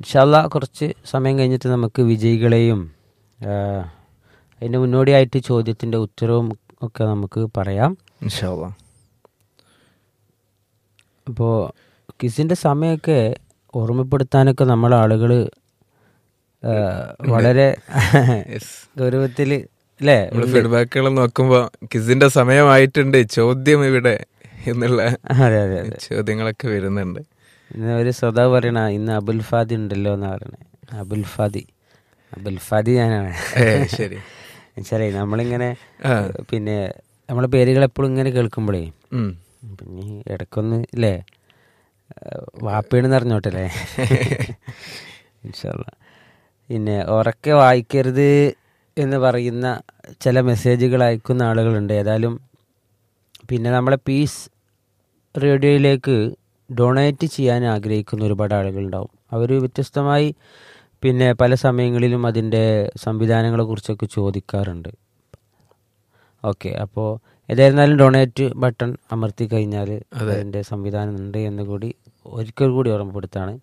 ഇൻഷാല്ല കുറച്ച് സമയം കഴിഞ്ഞിട്ട് നമുക്ക് വിജയികളെയും ആ, അതിൻ്റെ മുന്നോടിയായിട്ട് ചോദ്യത്തിൻ്റെ ഉത്തരവും ഒക്കെ നമുക്ക് പറയാം ഇൻഷാല്ലാ അപ്പോൾ ക്വിസിൻ്റെ സമയമൊക്കെ ഓർമ്മപ്പെടുത്താനൊക്കെ നമ്മളെ ആളുകൾ വളരെ ഗൗരവത്തിൽ അല്ലേ നമ്മള് ഫീഡ്ബാക്കുകൾ നോക്കുമ്പോ കിസിന്റെ സമയമായിട്ടുണ്ട് ചോദ്യം ഇവിടെ എന്നുള്ള അതെ അതെ അതെ ചോദ്യങ്ങളൊക്കെ വരുന്നുണ്ട് ഇന്ന് ഒരു സ്വതാവ് പറയണ ഇന്ന് അബുൽ ഫാദി ഉണ്ടല്ലോ എന്ന് പറയണേ അബുൽ ഫാദി അബുൽ ഫാദി ഞാനാണ് ഏ ശരി ശരി നമ്മളിങ്ങനെ ആ. പിന്നെ നമ്മളെ പേരുകൾ എപ്പോഴും ഇങ്ങനെ കേൾക്കുമ്പോഴേ ഉം. പിന്നെ ഇടയ്ക്കൊന്ന് ഇല്ലേ വാപ്പേണെന്ന് അറിഞ്ഞോട്ടല്ലേ ഇൻഷാല്ല പിന്നെ ഉറക്കെ വായിക്കരുത് എന്ന് പറയുന്ന ചില മെസ്സേജുകൾ അയക്കുന്ന ആളുകളുണ്ട് ഏതായാലും പിന്നെ നമ്മളെ പീസ് റേഡിയോയിലേക്ക് ഡൊണേറ്റ് ചെയ്യാൻ ആഗ്രഹിക്കുന്ന ഒരുപാട് ആളുകളുണ്ടാവും അവർ വ്യത്യസ്തമായി പിന്നെ പല സമയങ്ങളിലും അതിൻ്റെ സംവിധാനങ്ങളെക്കുറിച്ചൊക്കെ ചോദിക്കാറുണ്ട് ഓക്കെ അപ്പോൾ ഏതായിരുന്നാലും ഡൊണേറ്റ് ബട്ടൺ അമർത്തി കഴിഞ്ഞാൽ അതിൻ്റെ സംവിധാനം ഉണ്ട് എന്ന് കൂടി ഒരിക്കൽ കൂടി ഓർമ്മപ്പെടുത്താണ്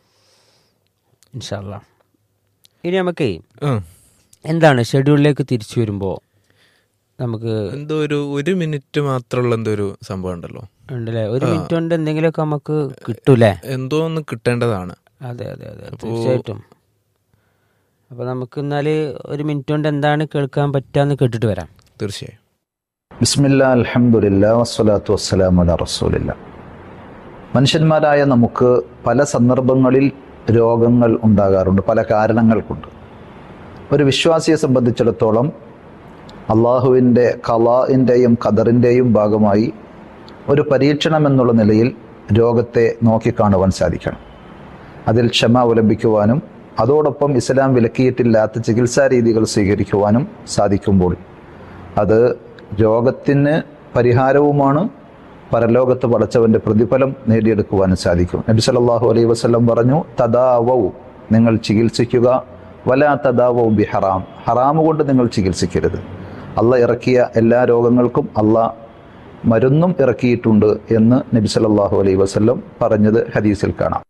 ഇൻഷാല്ല ഇനി നമുക്കേ ആ. എന്താണ് ഷെഡ്യൂളിലേക്ക് തിരിച്ചു വരുമ്പോൾ നമുക്ക് എന്തോ ഒരു ഒരു മിനിറ്റ് മാത്രമുള്ള എന്തോ ഒരു സംഭവം ഉണ്ടല്ലോ ഉണ്ടല്ലേ ഒരു മിനിറ്റ് കൊണ്ട് എന്തെങ്കിലുമൊക്കെ നമുക്ക് കിട്ടൂലേ എന്തോ ഒന്ന് കിട്ടേണ്ടതാണ് അതെ അതെ അതെ തീർച്ചയായിട്ടും അപ്പോൾ നമുക്ക് എന്നാൽ ഒരു മിനിറ്റ് കൊണ്ട് എന്താണ് കേൾക്കാൻ പറ്റുകയെന്ന് കേട്ടിട്ട് വരാം തീർച്ചയായും ബിസ്മില്ല അൽഹംദുലില്ല വസ്സലാത്തു വസ്സലാമു അലാ റസൂലില്ല മനുഷ്യന്മാരായ നമുക്ക് പല സന്ദർഭങ്ങളിൽ രോഗങ്ങൾ ഉണ്ടാകാറുണ്ട് പല കാരണങ്ങൾ കൊണ്ട് ഒരു വിശ്വാസിയെ സംബന്ധിച്ചിടത്തോളം അള്ളാഹുവിൻ്റെ കലാഇൻ്റെയും ഖദറിൻ്റെയും ഭാഗമായി ഒരു പരീക്ഷണം എന്നുള്ള നിലയിൽ രോഗത്തെ നോക്കിക്കാണുവാൻ സാധിക്കണം അതിൽ ക്ഷമ അവലംബിക്കുവാനും അതോടൊപ്പം ഇസ്ലാം വിലക്കിയിട്ടില്ലാത്ത ചികിത്സാ രീതികൾ സ്വീകരിക്കുവാനും സാധിക്കുമ്പോൾ അത് രോഗത്തിന് പരിഹാരവുമാണ് പരലോകത്ത് പടച്ചവന്റെ പ്രതിഫലം നേടിയെടുക്കുവാനും സാധിക്കും നബി സല്ലല്ലാഹു അലൈഹി വസല്ലം പറഞ്ഞു തദാവൗ നിങ്ങൾ ചികിത്സിക്കുക വല തദാവൗ ബി ഹറാം ഹറാമ് കൊണ്ട് നിങ്ങൾ ചികിത്സിക്കരുത് അല്ല ഇറക്കിയ എല്ലാ രോഗങ്ങൾക്കും അല്ല മരുന്നും ഇറക്കിയിട്ടുണ്ട് എന്ന് നബി സല്ലല്ലാഹു അലൈഹി വസല്ലം പറഞ്ഞത് ഹദീസിൽ കാണാം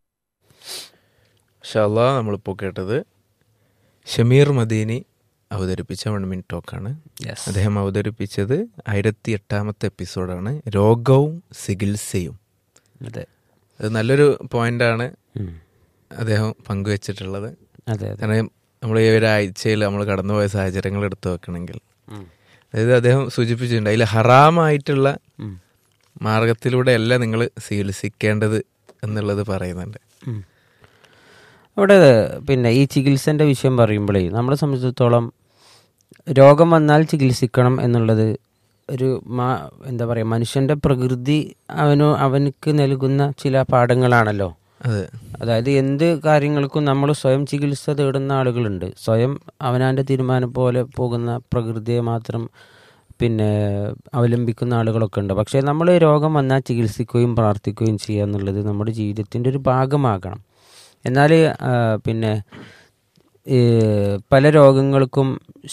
ഷാല്ലാ നമ്മളിപ്പോൾ കേട്ടത് ഷമീർ മദീനി അവതരിപ്പിച്ച വൺ മിനിറ്റ് ടോക്കാണ് യെസ് അദ്ദേഹം അവതരിപ്പിച്ചത് ആയിരത്തി എട്ടാമത്തെ എപ്പിസോഡാണ് രോഗവും ചികിത്സയും അതെ അത് നല്ലൊരു പോയിന്റാണ് ഉം. അദ്ദേഹം പങ്കുവച്ചിട്ടുള്ളത് അതെ അതെ കാരണം നമ്മൾ ഈ ഒരാഴ്ചയിൽ നമ്മൾ കടന്നുപോയ സാഹചര്യങ്ങൾ എടുത്തു വെക്കണമെങ്കിൽ ഉം. അതായത് അദ്ദേഹം സൂചിപ്പിച്ചിട്ടുണ്ട് അതിൽ ഹറാമായിട്ടുള്ള ഉം. മാർഗത്തിലൂടെയല്ല നിങ്ങൾ ചികിത്സിക്കേണ്ടത് എന്നുള്ളത് പറയുന്നുണ്ട് ഉം. അവിടെ പിന്നെ ഈ ചികിത്സൻ്റെ വിഷയം പറയുമ്പോഴേ നമ്മളെ സംബന്ധിച്ചിടത്തോളം രോഗം വന്നാൽ ചികിത്സിക്കണം എന്നുള്ളത് ഒരു മാ എന്താ പറയുക മനുഷ്യൻ്റെ പ്രകൃതി അവനു അവനക്ക് നൽകുന്ന ചില പാഠങ്ങളാണല്ലോ അതെ അതായത് എന്ത് കാര്യങ്ങൾക്കും നമ്മൾ സ്വയം ചികിത്സ തേടുന്ന ആളുകളുണ്ട് സ്വയം അവനാൻ്റെ തീരുമാനം പോലെ പോകുന്ന പ്രകൃതിയെ മാത്രം പിന്നെ അവലംബിക്കുന്ന ആളുകളൊക്കെ ഉണ്ട് പക്ഷേ നമ്മൾ രോഗം വന്നാൽ ചികിത്സിക്കുകയും പ്രാർത്ഥിക്കുകയും ചെയ്യുക എന്നുള്ളത് നമ്മുടെ ജീവിതത്തിൻ്റെ ഒരു ഭാഗമാകണം എന്നാൽ പിന്നെ ഈ പല രോഗങ്ങൾക്കും